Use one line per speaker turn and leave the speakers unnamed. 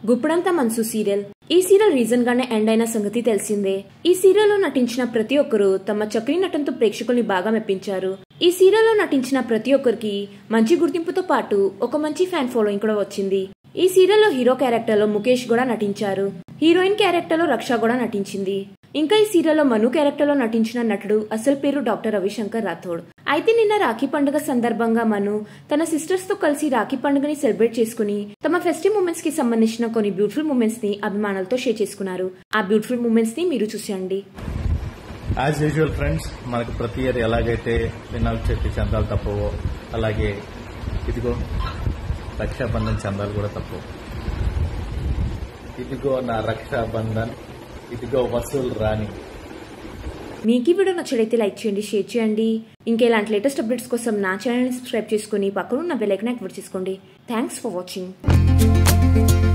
గుప్పుడంతా మనసు సీరియల్ ఈ serial reason గానే ఎండ్ అయిన సంగతి తెలిసిందే ఈ సీరియల్ లో నటించిన ప్రతి ఒక్కరూ తమ చక్రీ నటనతో ప్రేక్షకుల్ని బాగా మెప్పించారు ఈ సీరియల్ లో నటించిన ప్రతి ఒక్కరికి మంచి గుర్తింపుతో పాటు ఒక మంచి ఫ్యాన్ ఫాలోయింగ్ కూడా వచ్చింది ఈ సీరియల్లో హీరో క్యారెక్టర్ లో ముఖేష్ కూడా నటించారు హీరోయిన్ క్యారెక్టర్ లో రక్ష కూడా నటించింది ఇంకా ఈ సీరియల్లో మను క్యారెక్టర్ లో నటించిన నటుడు అసలు పేరు డాక్టర్ రవిశంకర్ రాథోడ్ అయితే నిన్న రాఖీ పండుగ సందర్భంగా మను తన సిస్టర్స్ తో కలిసి రాఖీ పండుగని సెలబ్రేట్ చేసుకుని తమ ఫెస్టివ్ మూమెంట్స్ కి సంబంధించిన కొన్ని బ్యూటిఫుల్ మూమెంట్స్ ని అభిమానులతో షేర్ చేసుకున్నారు ఆ బ్యూటిఫుల్ మూమెంట్స్ ని మీరు చూసేయండి
యాజ్ యూజువల్ ఫ్రెండ్స్ మనకు ప్రతి ఇయర్ ఎలాగైతే వినాయక చవితి చందాలు తప్పవో అలాగే ఇదిగో రక్షాబంధన్ చందాలు కూడా తప్పవు ఇదిగో నా రక్షాబంధన్ ఇదిగో వసూల్ రాణి
మీకు ఈ వీడియో నచ్చడైతే లైక్ చేయండి షేర్ చేయండి ఇంకా ఇలాంటి లేటెస్ట్ అప్డేట్స్ కోసం నా ఛానల్ని సబ్స్క్రైబ్ చేసుకుని పక్కన ఉన్న బెల్ ఐకన్ యాక్టివేట్ చేసుకోండి థ్యాంక్స్ ఫర్ వాచింగ్